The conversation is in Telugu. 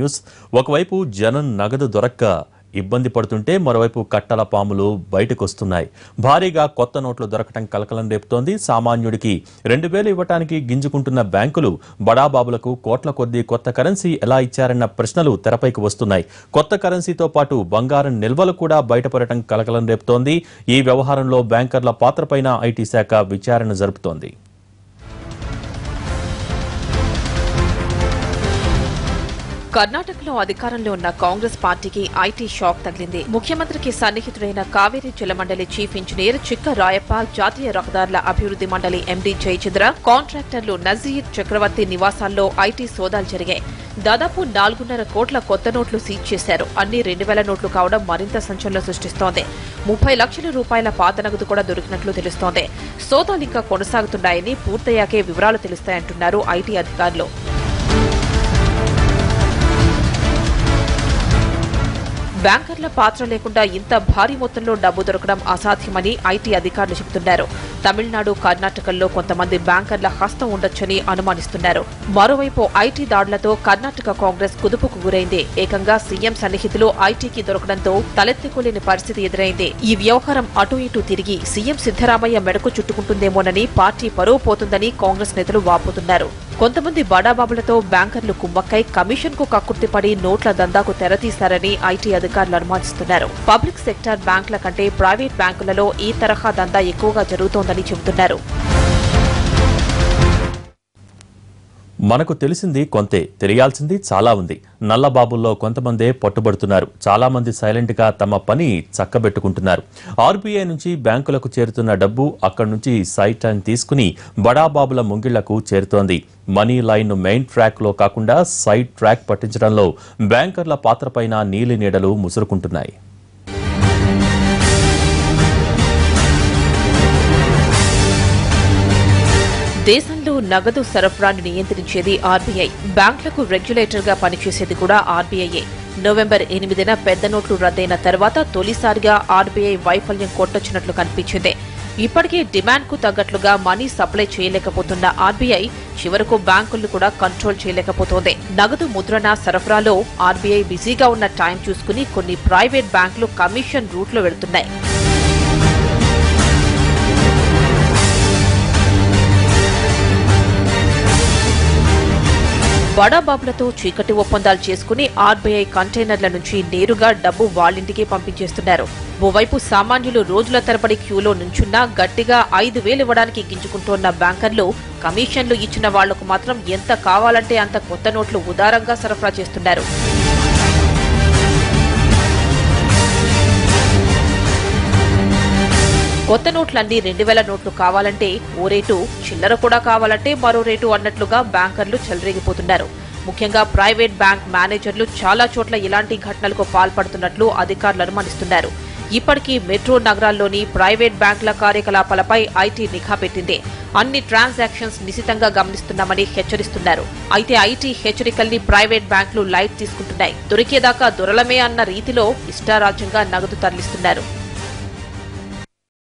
న్యూస్ ఒకవైపు జనం నగదు దొరక్క ఇబ్బంది పడుతుంటే మరోవైపు కట్టల పాములు బయటకు వస్తున్నాయి భారీగా కొత్త నోట్లు దొరకటం కలకలం రేపుతోంది సామాన్యుడికి రెండు వేలు ఇవ్వటానికి గింజుకుంటున్న బ్యాంకులు బడాబాబులకు కోట్ల కొద్దీ కొత్త కరెన్సీ ఎలా ఇచ్చారన్న ప్రశ్నలు తెరపైకి వస్తున్నాయి కొత్త కరెన్సీతో పాటు బంగారం నిల్వలు కూడా బయటపడటం కలకలం రేపుతోంది ఈ వ్యవహారంలో బ్యాంకర్ల పాత్రపైన ఐటీ శాఖ విచారణ జరుపుతోంది కర్ణాటకలో అధికారంలో ఉన్న కాంగ్రెస్ పార్టీకి ఐటీ షాక్ తగిలింది ముఖ్యమంత్రికి సన్నిహితుడైన కావేరీ జలమండలి చీఫ్ ఇంజనీర్ చిక్క రాయప్ప జాతీయ రహదారుల అభివృద్ధి మండలి ఎండీ జయచంద్ర కాంట్రాక్టర్లు నజీర్ చక్రవర్తి నివాసాల్లో ఐటీ సోదాలు జరిగాయి దాదాపు నాలుగున్నర కోట్ల కొత్త నోట్లు సీజ్ చేశారు అన్ని రెండు వేల నోట్లు కావడం మరింత సంచలనం సృష్టిస్తోంది ముప్పై లక్షల రూపాయల పాత నగదు కూడా దొరికినట్లు తెలుస్తోంది సోదాలు ఇంకా కొనసాగుతున్నాయని పూర్తయ్యాకే వివరాలు తెలుస్తాయంటున్నారు ఐటీ అధికారులు బ్యాంకర్ల పాత్ర లేకుండా ఇంత భారీ మొత్తంలో డబ్బు దొరకడం అసాధ్యమని ఐటీ అధికారులు చెబుతున్నారు తమిళనాడు కర్ణాటకల్లో కొంతమంది బ్యాంకర్ల హస్తం ఉండొచ్చని అనుమానిస్తున్నారు మరోవైపు ఐటీ దాడులతో కర్ణాటక కాంగ్రెస్ కుదుపుకు గురైంది ఏకంగా సీఎం సన్నిహితులు ఐటీకి దొరకడంతో తలెత్తుకోలేని పరిస్థితి ఎదురైంది ఈ వ్యవహారం అటు ఇటు తిరిగి సీఎం సిద్దరామయ్య మెడకు చుట్టుకుంటుందేమోనని పార్టీ పరువు పోతుందని కాంగ్రెస్ నేతలు వాపోతున్నారు కొంతమంది బడాబాబులతో బ్యాంకర్లు కుమ్మక్కై కమిషన్ కు కక్కుర్తిపడి నోట్ల దందాకు తెరతీశారని ఐటీ అధికారులు అనుమానిస్తున్నారు పబ్లిక్ సెక్టార్ బ్యాంకుల కంటే ప్రైవేట్ బ్యాంకులలో ఈ తరహా దందా ఎక్కువగా జరుగుతోందని చెబుతున్నారు మనకు తెలిసింది కొంతే తెలియాల్సింది చాలా ఉంది నల్లబాబుల్లో కొంతమందే పట్టుబడుతున్నారు చాలా మంది సైలెంట్ గా తమ పని చక్కబెట్టుకుంటున్నారు ఆర్బీఐ నుంచి బ్యాంకులకు చేరుతున్న డబ్బు అక్కడి నుంచి సైట్ అని తీసుకుని బడాబాబుల ముంగిళ్లకు చేరుతోంది మనీ లైన్ మెయిన్ ట్రాక్ లో కాకుండా సైడ్ ట్రాక్ పట్టించడంలో బ్యాంకర్ల పాత్రపైన నీలి నీడలు ముసురుకుంటున్నాయి దేశంలో నగదు సరఫరాను నియంత్రించేది ఆర్బీఐ బ్యాంకులకు రెగ్యులేటర్ గా పనిచేసేది కూడా ఆర్బీఐయే నవంబర్ ఎనిమిదిన పెద్ద నోట్లు రద్దయిన తర్వాత తొలిసారిగా ఆర్బీఐ వైఫల్యం కొట్టొచ్చినట్లు కనిపించింది ఇప్పటికే డిమాండ్ కు తగ్గట్లుగా మనీ సప్లై చేయలేకపోతున్న ఆర్బీఐ చివరకు బ్యాంకులను కూడా కంట్రోల్ చేయలేకపోతోంది నగదు ముద్రణ సరఫరాలో ఆర్బీఐ బిజీగా ఉన్న టైం చూసుకుని కొన్ని ప్రైవేట్ బ్యాంకులు కమిషన్ రూట్లో వెళుతున్నాయి బడాబాబులతో చీకటి ఒప్పందాలు చేసుకుని ఆర్బీఐ కంటైనర్ల నుంచి నేరుగా డబ్బు వాళ్ళింటికే పంపించేస్తున్నారు ఓవైపు సామాన్యులు రోజుల తరబడి క్యూలో నుంచున్నా గట్టిగా ఐదు వేలు ఇవ్వడానికి గింజుకుంటోన్న బ్యాంకర్లు కమిషన్లు ఇచ్చిన వాళ్లకు మాత్రం ఎంత కావాలంటే అంత కొత్త నోట్లు ఉదారంగా సరఫరా చేస్తున్నారు కొత్త నోట్లన్నీ రెండు వేల నోట్లు కావాలంటే ఓ రేటు చిల్లర కూడా కావాలంటే మరో రేటు అన్నట్లుగా బ్యాంకర్లు చెలరేగిపోతున్నారు ముఖ్యంగా ప్రైవేట్ బ్యాంక్ మేనేజర్లు చాలా చోట్ల ఇలాంటి ఘటనలకు పాల్పడుతున్నట్లు అధికారులు అనుమానిస్తున్నారు ఇప్పటికీ మెట్రో నగరాల్లోని ప్రైవేట్ బ్యాంకుల కార్యకలాపాలపై ఐటీ నిఘా పెట్టింది అన్ని ట్రాన్సాక్షన్స్ నిశితంగా గమనిస్తున్నామని హెచ్చరిస్తున్నారు అయితే ఐటీ హెచ్చరికల్ని ప్రైవేట్ బ్యాంకులు లైట్ తీసుకుంటున్నాయి దొరికేదాకా దొరలమే అన్న రీతిలో ఇష్టారాజ్యంగా నగదు తరలిస్తున్నారు